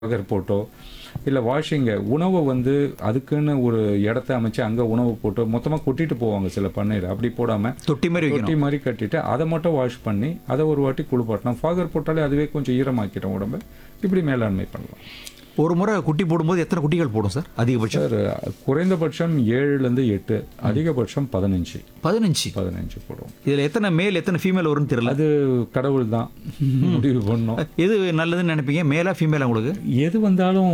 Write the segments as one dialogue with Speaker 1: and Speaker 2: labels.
Speaker 1: பகர் photo இல்லை வாஷிங்க உணவை வந்து அதுக்குன்னு ஒரு இடத்த அமைச்சு அங்கே உணவு போட்டு மொத்தமாக கொட்டிட்டு போவாங்க சில பண்ணையில் அப்படி போடாமல்
Speaker 2: தொட்டி மாதிரி வைக்கணும்
Speaker 1: தொட்டி மாதிரி கட்டிட்டு அதை மட்டும் வாஷ் பண்ணி அதை ஒரு வாட்டி குளிப்பாட்டணும் ஃபாகர் போட்டாலே அதுவே கொஞ்சம் ஈரமாக்கிட்டோம் உடம்பு இப்படி மேலாண்மை பண்ணலாம்
Speaker 2: ஒரு முறை குட்டி போடும்போது எத்தனை குட்டிகள் போடும் சார் அதிகபட்சம்
Speaker 1: சார் குறைந்தபட்சம் ஏழுலேருந்து எட்டு அதிகபட்சம் பதினஞ்சு
Speaker 2: பதினஞ்சு
Speaker 1: பதினஞ்சு போடுவோம்
Speaker 2: இதுல எத்தனை மேல் எத்தனை ஃபீமேல் வரும்னு தெரியல
Speaker 1: அது கடவுள் தான் முடிவு பண்ணோம்
Speaker 2: எது நல்லதுன்னு நினைப்பீங்க மேலா ஃபீமேலா உங்களுக்கு
Speaker 1: எது வந்தாலும்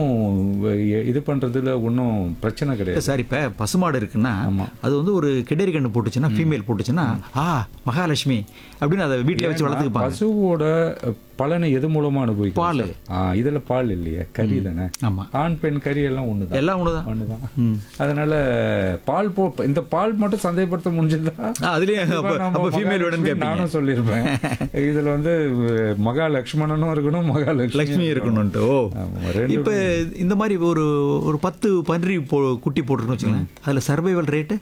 Speaker 1: எ- இது பண்றதுல ஒன்றும் பிரச்சனை கிடையாது
Speaker 2: சார் இப்ப பசுமாடு இருக்குன்னா அது வந்து ஒரு கிடரி கண்ணு போட்டுச்சுன்னா ஃபீமேல் போட்டுச்சுன்னா ஆ மகாலட்சுமி அப்படின்னு அதை வீட்டில் வச்சு வளர்த்துக்குப்பாங்க
Speaker 1: பசுவோட பலனை எது மூலமா அனுபவிக்கும்
Speaker 2: பால்.
Speaker 1: ஆ இதுல பால் இல்லையே கறி தானே
Speaker 2: ஆமா
Speaker 1: ஆண் பெண் கறி எல்லாம் ஒண்ணுதான்
Speaker 2: எல்லாம் ஒண்ணுதான்
Speaker 1: ஒண்ணுதான்
Speaker 2: ம்.
Speaker 1: அதனால பால் போ இந்த பால் மட்டும் சந்தைப்படுத்த முடிஞ்சதா
Speaker 2: ஆ, அதுலயே அப்ப
Speaker 1: இப்ப நம்ம
Speaker 2: அப்ப ஃபீமேல் வேணும்னு
Speaker 1: மகாலட்சுமி
Speaker 2: கேட்பீங்க
Speaker 1: நானும் சொல்லியிருப்பேன் இதுல வந்து மகா லக்ஷ்மணனும் இருக்கணும் மகாலட்சுமி
Speaker 2: லட்சுமி இருக்கணும்ட்டு ஓ
Speaker 1: ஆமா, ரெண்டு
Speaker 2: இப்ப இந்த மாதிரி ஒரு ஒரு பத்து பன்றி போ குட்டி போட்டுருன்னு வச்சுக்கோங்களேன் அதுல சர்வைவல் ரேட்டு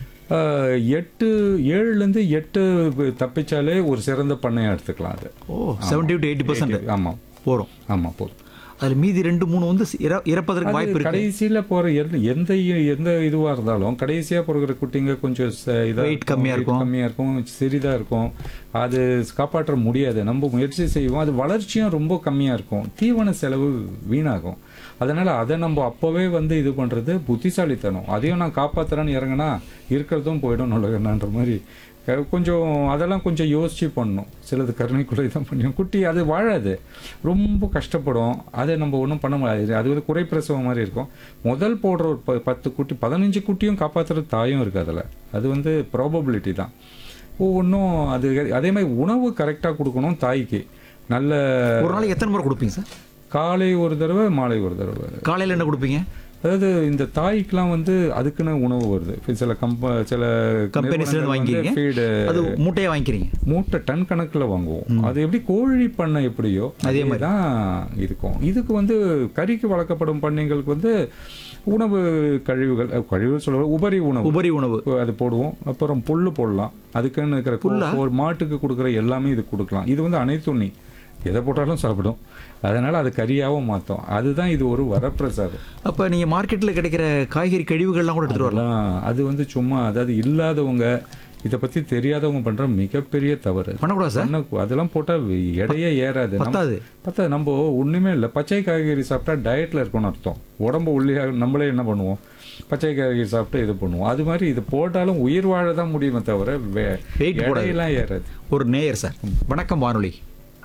Speaker 1: ஆஹ், எட்டு ஏழுலேருந்து எட்டு தப்பிச்சாலே ஒரு சிறந்த பண்ணையா எடுத்துக்கலாம் அது
Speaker 2: ஓ செவன்டி டு எயிட்டி பர்சன்ட்
Speaker 1: ஆமா
Speaker 2: போறோம்
Speaker 1: ஆமா போதும்
Speaker 2: அதுல மீதி ரெண்டு மூணு வந்து இற- இறப்பதற்கு வாய்ப்பு இருக்கு
Speaker 1: கடைசியில போற எந்த எந்த இ- எந்த இதுவா இருந்தாலும் கடைசியா பிறகுற குட்டிங்க கொஞ்சம் ச- இதா
Speaker 2: Weight கம்மியா
Speaker 1: weight
Speaker 2: இருக்கும்.
Speaker 1: கம்மியா இருக்கும் சிறிதா இருக்கும் அது காப்பாற்ற முடியாது நம்ம முயற்சி செய்வோம் அது வளர்ச்சியும் ரொம்ப கம்மியா இருக்கும் தீவன செலவு வீணாகும் அதனால அதை நம்ம அப்பவே வந்து இது பண்றது புத்திசாலித்தனம் அதையும் நான் காப்பாத்துறேன்னு இறங்கினா இருக்கிறதும் போயிடும் நுழைகண்ணான்ற மாதிரி க- கொஞ்சம் அதெல்லாம் கொஞ்சம் யோசிச்சு பண்ணணும் சிலது கருணைக்குள்ளே தான் பண்ணியும் குட்டி அது வாழாது ரொம்ப கஷ்டப்படும் அதை நம்ம ஒன்றும் பண்ண முடியாது அது வந்து குறைப்பிரசவம் மாதிரி இருக்கும் முதல் போடுற ஒரு ப- பத்து குட்டி பதினஞ்சு குட்டியும் காப்பாற்றுற தாயும் இருக்கு அதில் அது வந்து ப்ராபபிலிட்டி தான் ஒவ்வொன்றும் அது அதே மாதிரி உணவு கரெக்டாக கொடுக்கணும் தாய்க்கு நல்ல
Speaker 2: ஒரு நாளைக்கு எத்தனை முறை கொடுப்பீங்க சார்
Speaker 1: காலை ஒரு தடவை மாலை ஒரு தடவை
Speaker 2: காலையில என்ன கொடுப்பீங்க
Speaker 1: அதாவது இந்த தாய்க்கெல்லாம் வந்து அதுக்குன்னு உணவு வருது இப்ப சில கம்ப சில
Speaker 2: கம்பெனிஸ்ல இருந்து வாங்கிக்கிறீங்க
Speaker 1: ஃபீடு
Speaker 2: அது மூட்டையா வாங்கிக்கிறீங்க
Speaker 1: மூட்டை டன் கணக்குல வாங்குவோம் அது எப்படி கோழி பண்ணை எப்படியோ அதே மாதிரி தான் இருக்கும் இதுக்கு வந்து கறிக்கு வளர்க்கப்படும் பண்ணைங்களுக்கு வந்து உணவு கழிவுகள் அஹ், கழிவுகள் சொல்ல உபரி உணவு
Speaker 2: உபரி உணவு
Speaker 1: அது போடுவோம் அப்புறம் புல்லு போடலாம் அதுக்குன்னு இருக்கிற கு- ஒரு மாட்டுக்கு கொடுக்குற எல்லாமே இது கொடுக்கலாம் இது வந்து அனைத்துண்ணி எதை போட்டாலும் சாப்பிடும் அதனால அது கறியாவும் மாத்தோம் அதுதான் இது ஒரு வரப்பிரசாதம்
Speaker 2: அப்ப நீங்க மார்க்கெட்ல கிடைக்கிற காய்கறி கழிவுகள்லாம் கூட எடுத்துட்டு வரலாம்
Speaker 1: அதெல்லாம் அது வந்து சும்மா அதாவது இல்லாதவங்க இதை பத்தி தெரியாதவங்க பண்ற மிகப்பெரிய தவறு
Speaker 2: பண்ணக்கூடாது சார்
Speaker 1: பண்ண- அதெல்லாம் போட்டா எடையே ஏறாது நம்ம-
Speaker 2: பத்தாது
Speaker 1: பார்த்தா நம்ம ஒண்ணுமே இல்லை பச்சை காய்கறி சாப்பிட்டா டயட்ல இருக்கணும்னு அர்த்தம் உடம்பு உள்ளே நம்மளே என்ன பண்ணுவோம் பச்சை காய்கறி சாப்பிட்டு இது பண்ணுவோம் அது மாதிரி இது போட்டாலும் உயிர் வாழ தான் முடியுமே தவிர வே-
Speaker 2: Weight போடாது.
Speaker 1: எடையெல்லாம் ஏறாது
Speaker 2: ஒரு நேயர் சார் வணக்கம் வானொலி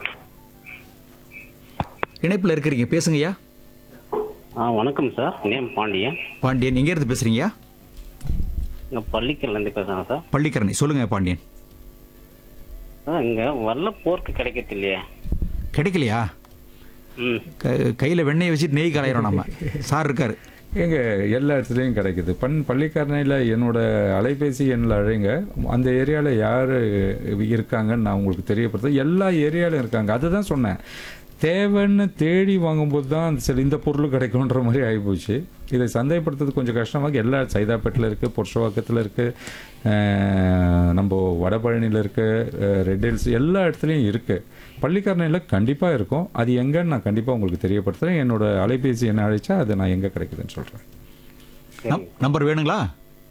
Speaker 2: இணைப்புல இருக்கிறீங்க பேசுங்கய்யா
Speaker 3: ஆ வணக்கம் சார் நேம் பாண்டியன்
Speaker 2: பாண்டியன் எங்க இருந்து பேசுறீங்கய்யா
Speaker 3: இங்கே பள்ளிக்கல்லேருந்து பேசுகிறேன் சார்
Speaker 2: பள்ளிக்கரணை சொல்லுங்க பாண்டியன்
Speaker 3: சார் இங்கே வல்ல போர்க்கு கிடைக்கிறது இல்லையா
Speaker 2: கிடைக்கலையா
Speaker 3: ம்
Speaker 2: க- கையில வெண்ணெய் வச்சுட்டு நெய் கலையிறோம் நம்ம சார் இருக்காரு
Speaker 1: எங்க எல்லா இடத்துலையும் கிடைக்குது பண் பள்ளிக்கரணையில் என்னோட அலைபேசி எண்ணில் அழைங்க அந்த ஏரியாவில் யார் இருக்காங்கன்னு நான் உங்களுக்கு தெரியப்படுத்த எல்லா ஏரியாவிலும் இருக்காங்க அதுதான் சொன்னேன் தேவைன்னு தேடி வாங்கும்போது தான் அந்த சில இந்த பொருள் கிடைக்குன்ற மாதிரி ஆகிப்போச்சு இதை சந்தைப்படுத்துறது கொஞ்சம் கஷ்டமாக எல்லா சைதாப்பேட்டில் இருக்குது புருஷவாக்கத்தில் இருக்குது நம்ம வடபழனியில் இருக்குது ரெட் ஹில்ஸ் எல்லா இடத்துலையும் இருக்குது பள்ளிக்கரணையில் கண்டிப்பாக இருக்கும் அது எங்கன்னு நான் கண்டிப்பாக உங்களுக்கு தெரியப்படுத்துகிறேன் என்னோட அலைபேசி என்ன அழைச்சா அது நான் எங்கே கிடைக்குதுன்னு சொல்கிறேன்
Speaker 2: நம்- நம்பர் வேணுங்களா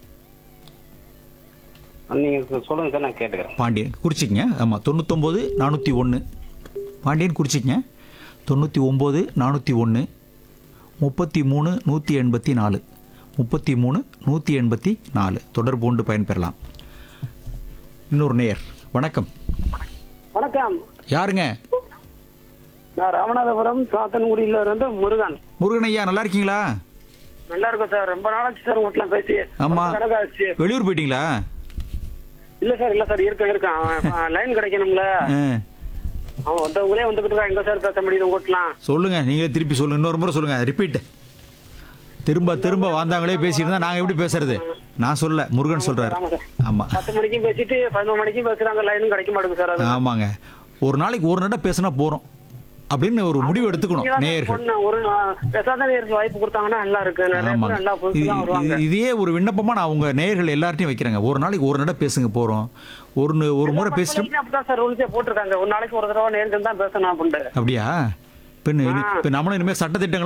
Speaker 3: நீங்கள் சொல்லுங்கள் சார் நான் கேட்டுக்கிறேன்
Speaker 2: பாண்டியன் குறிச்சிக்கங்க ஆமாம் தொண்ணூத்தொம்பது நானூற்றி ஒன்று பாண்டியன் குறிச்சிக்கங்க தொண்ணூற்றி ஒம்பது நானூற்றி ஒன்று முப்பத்தி மூணு நூற்றி எண்பத்தி நாலு முப்பத்தி மூணு நூற்றி எண்பத்தி நாலு தொடர்பு கொண்டு பயன்பெறலாம் இன்னொரு நேயர் வணக்கம்
Speaker 4: வணக்கம்
Speaker 2: யாருங்க
Speaker 4: நான் ராமநாதபுரம் சாத்தன்குடியில இருந்து முருகன்
Speaker 2: முருகன் ஐயா நல்லா இருக்கீங்களா
Speaker 4: நல்லா இருக்கும் சார் ரொம்ப நாளாச்சு சார் உங்கள்கிட்ட பேசி
Speaker 2: ஆமா.
Speaker 4: ரொம்ப கணக்காச்சு
Speaker 2: வெளியூர் போயிட்டீங்களா
Speaker 4: இல்ல சார் இல்ல சார் இருக்க இருக்கான் அவன் லைன் கிடைக்கணும்ல
Speaker 2: ஆ,
Speaker 4: அவன் வந்தவங்களே வந்துகிட்டு இருக்கான் எங்க சார் பேச முடியுது உங்கள்கிட்டலாம்
Speaker 2: சொல்லுங்க நீங்களே திருப்பி சொல்லுங்க இன்னொரு முறை சொல்லுங்க ரிப்பீட் திரும்ப திரும்ப வந்தாங்களே பேசியிருந்தா நாங்கள் எப்படி பேசுறது நான் சொல்ல முருகன் சொல்றாரு
Speaker 4: ஆமா சார்
Speaker 2: ஆமாம்
Speaker 4: பத்து மணிக்கும் பேசிட்டு பதினொரு மணிக்கும் பேசுறாங்க லைனும் கிடைக்க மாட்டேங்குது சார் அது
Speaker 2: ஆமாங்க ஒரு நாளைக்கு ஒரு நட பேசினா போறோம் அப்படின்னு ஒரு முடிவு எடுத்துக்கணும்
Speaker 4: நீங்க தான்
Speaker 2: நேயர்கள்
Speaker 4: பொண்ணு, ஒரு பேசாத நேருக்கு வாய்ப்பு கொடுத்தாங்கன்னா நல்லா இருக்கு நிறைய
Speaker 2: ஆமாங்க
Speaker 4: பேர் நல்லா
Speaker 2: இது-
Speaker 4: புதுசு தான் வருவாங்க
Speaker 2: இது- இதையே ஒரு விண்ணப்பமா நான் உங்க நேயர்கள் எல்லார்ட்டையும் வைக்கிறேங்க ஒரு நாளைக்கு ஒரு நட பேசுங்க போறோம் ஒரு நு- ஒரு முறை பேசிட்டு
Speaker 4: பத்து மணிக்கு அப்படிதான் சார் ரூல்ஸே போட்டிருக்காங்க ஒரு நாளைக்கு ஒரு தடவை நேருக்கு தான் பேசணும் அப்படின்ட்டு
Speaker 2: அப்படியா பின்ன இது- இப்ப நம்மளும் இனிமேல் சட்டத்திட்டங்கள்